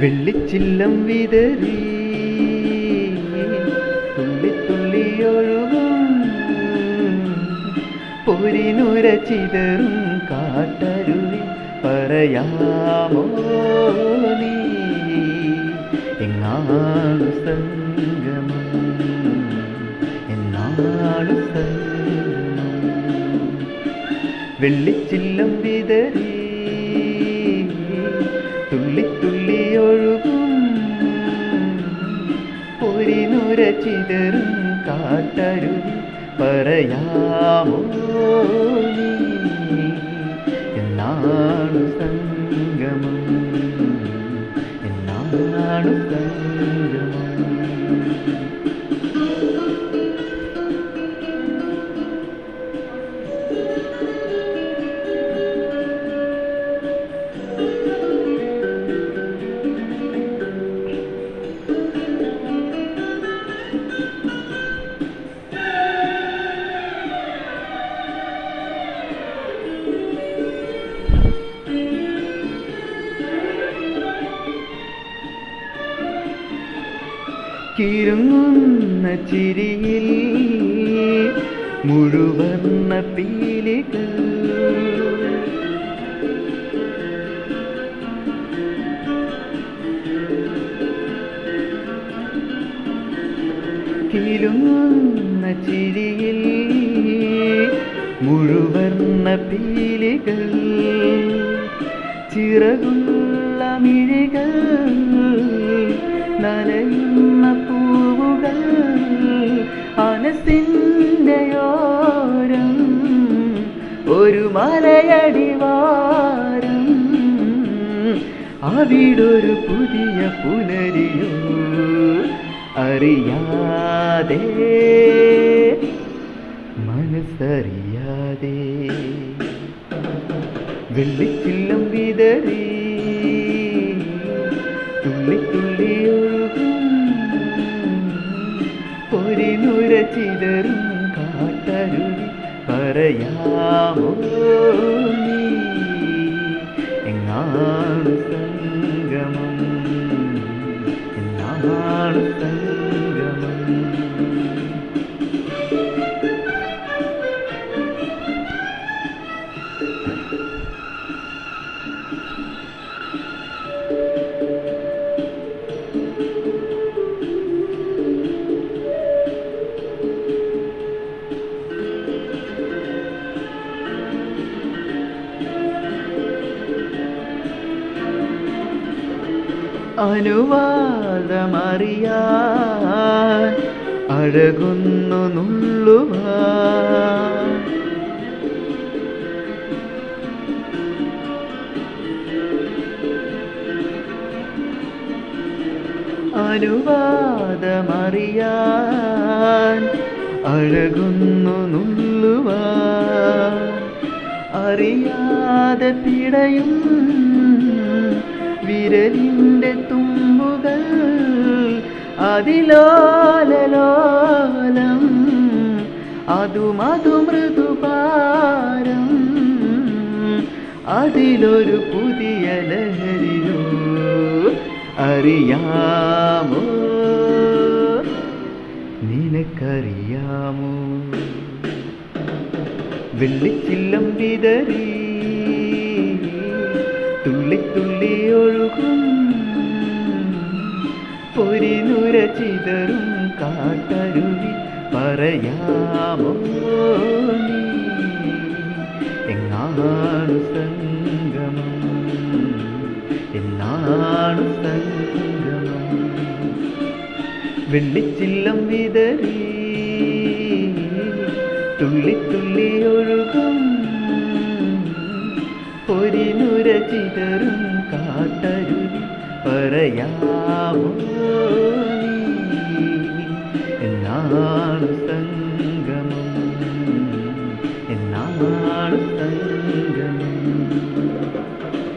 വെള്ളിച്ചില്ലം വിതറി തുള്ളി തുള്ളി ഒഴുകും പൊരിനുര ചിതറും കാട്ടരുവി പറയാമോ നീ എങ്ങാണു സംഗമം എന്നാണു സംഗമം വെള്ളിച്ചില്ലം വിതറി തുള്ളി തുള്ളി ഒഴുകും പൊരിനുര ചിതറും കാട്ടരുവി പറയാമോ നീ എന്നാണു സംഗമം എന്നാണു സംഗമം കിരുങ്ങുന്ന ചിരിയിൽ മുഴുവർണ്ണ പീലികൾ കിലുങ്ങുന്ന ചിരിയിൽ മുഴുവർണ്ണ പീലികൾ ചിറകുള്ള മിഴികൾ നനയുന്ന പൂവുകൾ മനസ്സിൻ്റെ ഓരം ഒരു മലയടിവാരം അവിടൊരു പുതിയ പുലരിയോ അറിയാതെ മനസ്സറിയാതെ വെള്ളിച്ചില്ലം വിതറി തുള്ളി തുള്ളി ഒഴുകും പൊരിനുര ചിതറും കാട്ടരുവി പറയാമോ നീ എങ്ങാണു സംഗമം എന്നാണു സംഗമം അനുവാദമറിയാൻ അഴകുന്നു നുള്ളുവാൻ അനുവാദമറിയാൻ അഴകുന്നു നുള്ളുവാൻ അറിയാതെ പിടയും വിരലിൻ്റെ തുമ്പുകൾ അതിലോലലോലം അതും അതു മൃദുപാരം അതിലൊരു പുതിയ ലഹരിയോ അറിയാമോ നിനക്കറിയാമോ വെള്ളിച്ചില്ലം വിതറി തുള്ളി തുള്ളി ഒഴുകും പൊരിനുര ചിതറും കാട്ടരുവി പറയാമോ നീ എങ്ങാണു സംഗമം എന്നാണു സംഗമം വെള്ളിച്ചില്ലം വിതറി തുള്ളി തുള്ളി ഒഴുകും പൊരിനുര ചിതറും കാട്ടരുവി പറയാമോ നീ എന്നാണ് സംഗമം എന്നാണ് സംഗമം